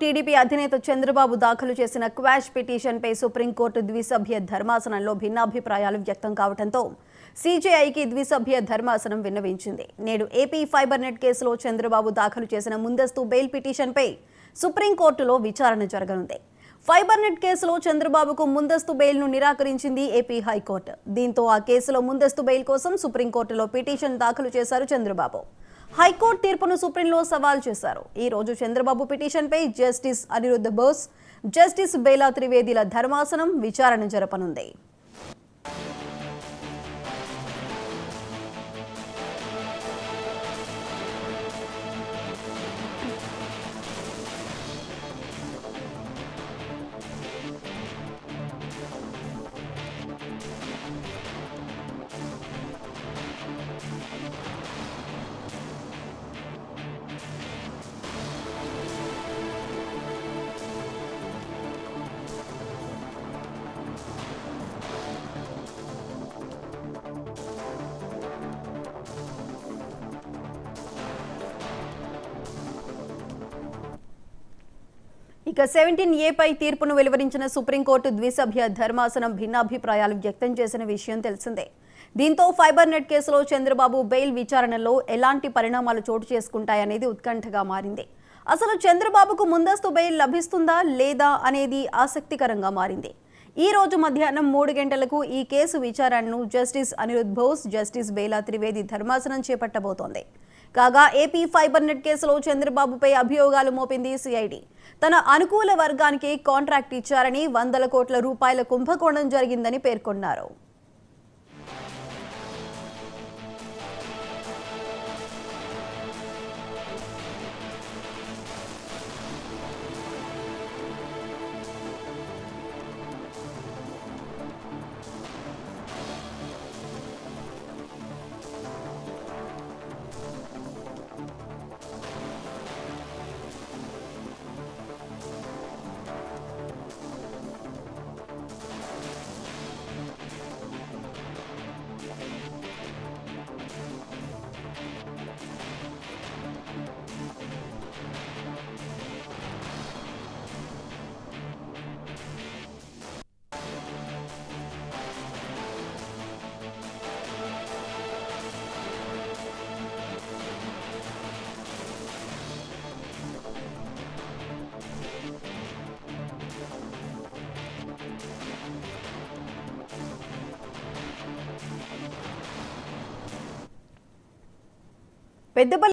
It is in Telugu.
టీడీపీ అధినేత చంద్రబాబు దాఖలు చేసిన క్వాష్ పిటిషన్పై సుప్రీంకోర్టు ద్విసభ్య ధర్మాసనంలో భిన్నాభిప్రాయాలు వ్యక్తం కావడంతో సీజేఐకి ద్విసభ్య ధర్మాసనం విన్నవించింది నేడు ఏపీ ఫైబర్ నెట్ కేసులో చంద్రబాబు దాఖలు చేసిన ముందస్తు బెయిల్ పిటిషన్పై సుప్రీంకోర్టులో విచారణ జరగనుంది ఫైబర్ నెట్ కేసులో చంద్రబాబుకు ముందస్తు బెయిల్ను నిరాకరించింది ఏపీ హైకోర్టు దీంతో ఆ కేసులో ముందస్తు బెయిల్ కోసం సుప్రీంకోర్టులో పిటిషన్ దాఖలు చేశారు చంద్రబాబు హైకోర్టు తీర్పును సుప్రీంలో సవాల్ చేశారు ఈ రోజు చంద్రబాబు పిటిషన్పై జస్టిస్ అనిరుద్ధ బోస్ జస్టిస్ బేలా త్రివేదిల ధర్మాసనం విచారణ జరపనుంది ఇక సెవెంటీన్ ఏపై తీర్పును వెలువరించిన సుప్రీంకోర్టు ద్విసభ్య ధర్మాసనం భిన్నాభిప్రాయాలు వ్యక్తం చేసిన విషయం తెలిసిందే దీంతో ఫైబర్ నెట్ కేసులో చంద్రబాబు బెయిల్ విచారణలో ఎలాంటి పరిణామాలు చోటు చేసుకుంటాయనేది ఉత్కంఠగా మారింది అసలు చంద్రబాబుకు ముందస్తు బెయిల్ లభిస్తుందా లేదా అనేది ఆసక్తికరంగా మారింది ఈ రోజు మధ్యాహ్నం మూడు గంటలకు ఈ కేసు విచారణను జస్టిస్ అనిరుద్ బోస్ జస్టిస్ బేలా త్రివేది ధర్మాసనం చేపట్టబోతోంది కాగా ఏపీ ఫైబర్ నెట్ కేసులో చంద్రబాబుపై అభియోగాలు మోపింది సిఐడి తన అనుకూల వర్గానికి కాంట్రాక్ట్ ఇచ్చారని వందల కోట్ల రూపాయల కుంభకోణం జరిగిందని పేర్కొన్నారు పెద్దపల్లి